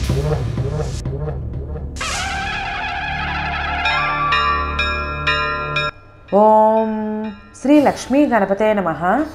ఓం శ్రీ లక్ష్మీ గణపతే నమ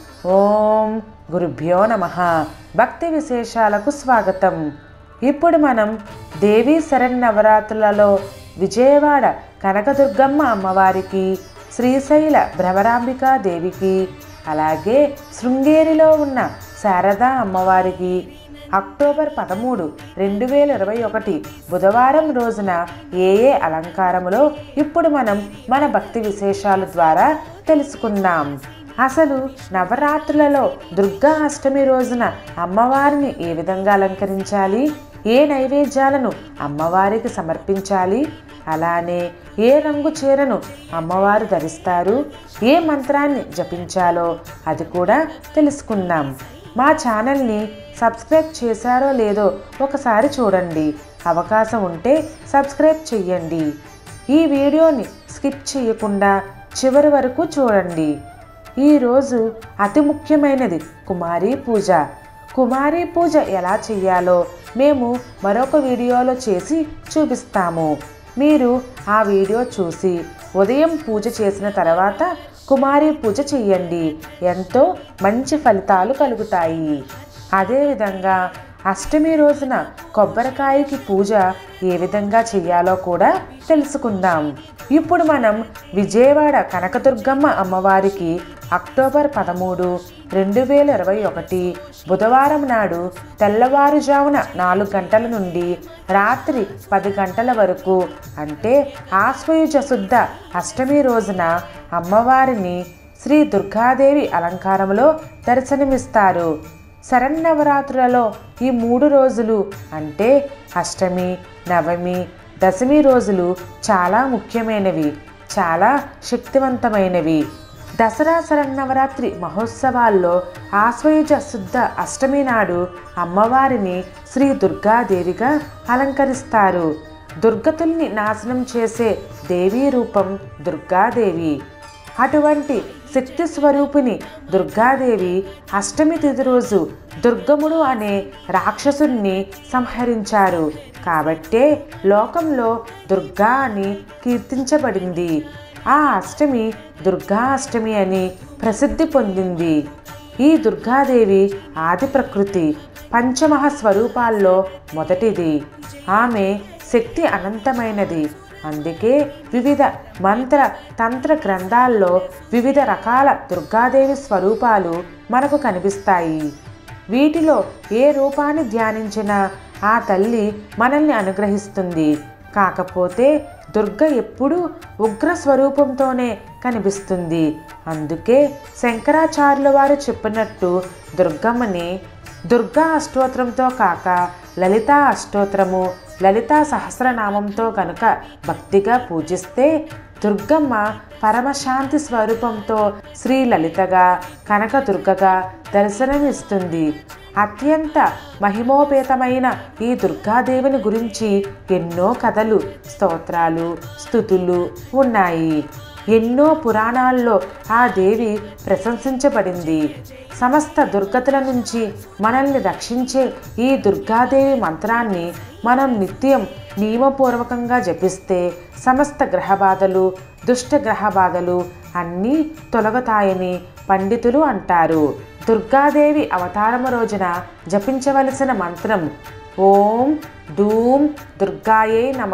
ఓం గురుభ్యో నమ భక్తి విశేషాలకు స్వాగతం ఇప్పుడు మనం దేవీ శరన్నవరాత్రులలో విజయవాడ కనకదుర్గమ్మ అమ్మవారికి శ్రీశైల భ్రమరాంబికా దేవికి అలాగే శృంగేరిలో ఉన్న శారదా అమ్మవారికి అక్టోబర్ పదమూడు రెండు వేల ఇరవై ఒకటి బుధవారం రోజున ఏ ఏ అలంకారములో ఇప్పుడు మనం మన భక్తి విశేషాల ద్వారా తెలుసుకుందాం అసలు నవరాత్రులలో దుర్గా అష్టమి రోజున అమ్మవారిని ఏ విధంగా అలంకరించాలి ఏ నైవేద్యాలను అమ్మవారికి సమర్పించాలి అలానే ఏ రంగు చీరను అమ్మవారు ధరిస్తారు ఏ మంత్రాన్ని జపించాలో అది కూడా తెలుసుకుందాం మా ఛానల్ని సబ్స్క్రైబ్ చేశారో లేదో ఒకసారి చూడండి అవకాశం ఉంటే సబ్స్క్రైబ్ చెయ్యండి ఈ వీడియోని స్కిప్ చేయకుండా చివరి వరకు చూడండి ఈరోజు అతి ముఖ్యమైనది కుమారీ పూజ కుమారీ పూజ ఎలా చేయాలో మేము మరొక వీడియోలో చేసి చూపిస్తాము మీరు ఆ వీడియో చూసి ఉదయం పూజ చేసిన తర్వాత కుమారి పూజ చెయ్యండి ఎంతో మంచి ఫలితాలు కలుగుతాయి అదేవిధంగా అష్టమి రోజున కొబ్బరికాయకి పూజ ఏ విధంగా చేయాలో కూడా తెలుసుకుందాం ఇప్పుడు మనం విజయవాడ కనకదుర్గమ్మ అమ్మవారికి అక్టోబర్ పదమూడు రెండు వేల ఇరవై ఒకటి బుధవారం నాడు తెల్లవారుజామున నాలుగు గంటల నుండి రాత్రి పది గంటల వరకు అంటే ఆశ్వయుజ శుద్ధ అష్టమి రోజున అమ్మవారిని శ్రీ దుర్గాదేవి అలంకారంలో దర్శనమిస్తారు శరన్నవరాత్రులలో ఈ మూడు రోజులు అంటే అష్టమి నవమి దశమి రోజులు చాలా ముఖ్యమైనవి చాలా శక్తివంతమైనవి దసరా శరన్నవరాత్రి మహోత్సవాల్లో ఆశ్వయుజ శుద్ధ అష్టమి నాడు అమ్మవారిని శ్రీ దుర్గాదేవిగా అలంకరిస్తారు దుర్గతుల్ని నాశనం చేసే దేవీ రూపం దుర్గాదేవి అటువంటి శక్తి స్వరూపిణి దుర్గాదేవి అష్టమి తిథి రోజు దుర్గముడు అనే రాక్షసుణ్ణి సంహరించారు కాబట్టే లోకంలో దుర్గా అని కీర్తించబడింది ఆ అష్టమి దుర్గా అష్టమి అని ప్రసిద్ధి పొందింది ఈ దుర్గాదేవి ఆది ప్రకృతి పంచమహ స్వరూపాల్లో మొదటిది ఆమె శక్తి అనంతమైనది అందుకే వివిధ మంత్ర తంత్ర గ్రంథాల్లో వివిధ రకాల దుర్గాదేవి స్వరూపాలు మనకు కనిపిస్తాయి వీటిలో ఏ రూపాన్ని ధ్యానించినా ఆ తల్లి మనల్ని అనుగ్రహిస్తుంది కాకపోతే దుర్గ ఎప్పుడూ ఉగ్ర స్వరూపంతోనే కనిపిస్తుంది అందుకే శంకరాచార్యుల వారు చెప్పినట్టు దుర్గమ్మని దుర్గా అష్టోత్తరంతో కాక లలితా అష్టోత్తరము లలితా సహస్రనామంతో కనుక భక్తిగా పూజిస్తే దుర్గమ్మ పరమశాంతి స్వరూపంతో శ్రీ లలితగా కనకదుర్గగా దర్శనమిస్తుంది అత్యంత మహిమోపేతమైన ఈ దుర్గాదేవిని గురించి ఎన్నో కథలు స్తోత్రాలు స్థుతులు ఉన్నాయి ఎన్నో పురాణాల్లో ఆ దేవి ప్రశంసించబడింది సమస్త దుర్గతుల నుంచి మనల్ని రక్షించే ఈ దుర్గాదేవి మంత్రాన్ని మనం నిత్యం నియమపూర్వకంగా జపిస్తే సమస్త గ్రహ బాధలు దుష్ట గ్రహ బాధలు అన్నీ తొలగతాయని పండితులు అంటారు దుర్గాదేవి అవతారము రోజున జపించవలసిన మంత్రం ఓం ధూమ్ దుర్గాయే నమ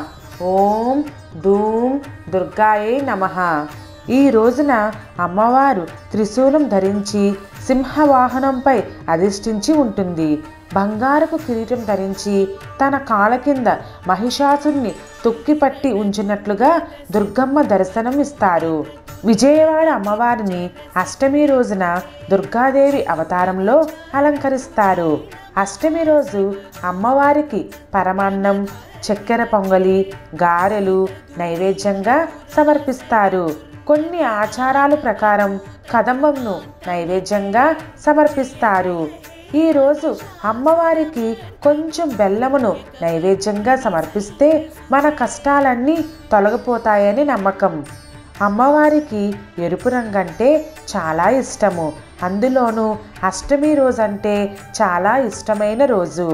ఓం ధూమ్ దుర్గాయే నమ ఈ రోజున అమ్మవారు త్రిశూలం ధరించి సింహవాహనంపై అధిష్ఠించి ఉంటుంది బంగారపు కిరీటం ధరించి తన కాళ్ళ కింద మహిషాసుని తొక్కిపట్టి ఉంచినట్లుగా దుర్గమ్మ దర్శనం ఇస్తారు విజయవాడ అమ్మవారిని అష్టమి రోజున దుర్గాదేవి అవతారంలో అలంకరిస్తారు అష్టమి రోజు అమ్మవారికి పరమాన్నం చక్కెర పొంగలి గారెలు నైవేద్యంగా సమర్పిస్తారు కొన్ని ఆచారాల ప్రకారం కదంబంను నైవేద్యంగా సమర్పిస్తారు ఈరోజు అమ్మవారికి కొంచెం బెల్లమును నైవేద్యంగా సమర్పిస్తే మన కష్టాలన్నీ తొలగిపోతాయని నమ్మకం అమ్మవారికి ఎరుపు రంగు అంటే చాలా ఇష్టము అందులోనూ అష్టమి రోజు అంటే చాలా ఇష్టమైన రోజు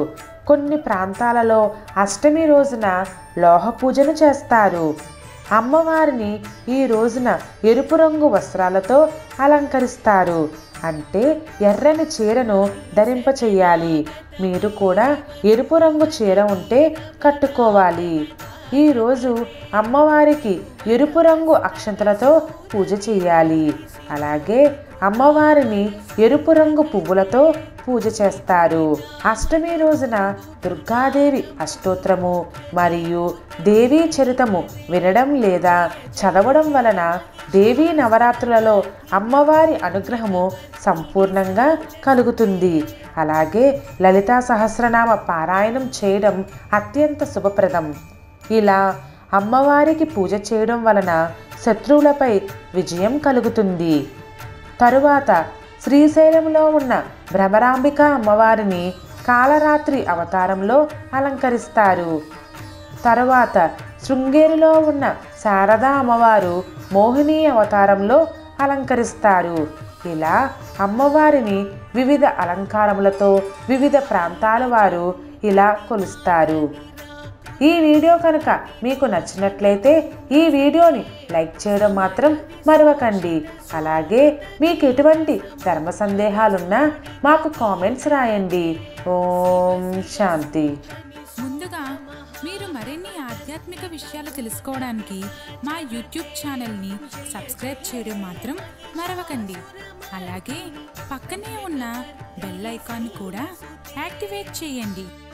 కొన్ని ప్రాంతాలలో అష్టమి రోజున లోహ పూజను చేస్తారు అమ్మవారిని ఈ రోజున ఎరుపు రంగు వస్త్రాలతో అలంకరిస్తారు అంటే ఎర్రని చీరను ధరింపచేయాలి మీరు కూడా ఎరుపు రంగు చీర ఉంటే కట్టుకోవాలి ఈరోజు అమ్మవారికి ఎరుపు రంగు అక్షంతలతో పూజ చేయాలి అలాగే అమ్మవారిని ఎరుపు రంగు పువ్వులతో పూజ చేస్తారు అష్టమి రోజున దుర్గాదేవి అష్టోత్తరము మరియు దేవీ చరితము వినడం లేదా చదవడం వలన దేవీ నవరాత్రులలో అమ్మవారి అనుగ్రహము సంపూర్ణంగా కలుగుతుంది అలాగే లలితా సహస్రనామ పారాయణం చేయడం అత్యంత శుభప్రదం ఇలా అమ్మవారికి పూజ చేయడం వలన శత్రువులపై విజయం కలుగుతుంది తరువాత శ్రీశైలంలో ఉన్న భ్రమరాంబిక అమ్మవారిని కాలరాత్రి అవతారంలో అలంకరిస్తారు తరువాత శృంగేరిలో ఉన్న శారదా అమ్మవారు మోహిని అవతారంలో అలంకరిస్తారు ఇలా అమ్మవారిని వివిధ అలంకారములతో వివిధ ప్రాంతాల వారు ఇలా కొలుస్తారు ఈ వీడియో కనుక మీకు నచ్చినట్లయితే ఈ వీడియోని లైక్ చేయడం మాత్రం మరవకండి అలాగే మీకు ఎటువంటి ధర్మ సందేహాలున్నా మాకు కామెంట్స్ రాయండి ఓం శాంతి ముందుగా మీరు మరిన్ని ఆధ్యాత్మిక విషయాలు తెలుసుకోవడానికి మా యూట్యూబ్ ఛానల్ని సబ్స్క్రైబ్ చేయడం మాత్రం మరవకండి అలాగే పక్కనే ఉన్న బెల్ ఐకాన్ కూడా యాక్టివేట్ చేయండి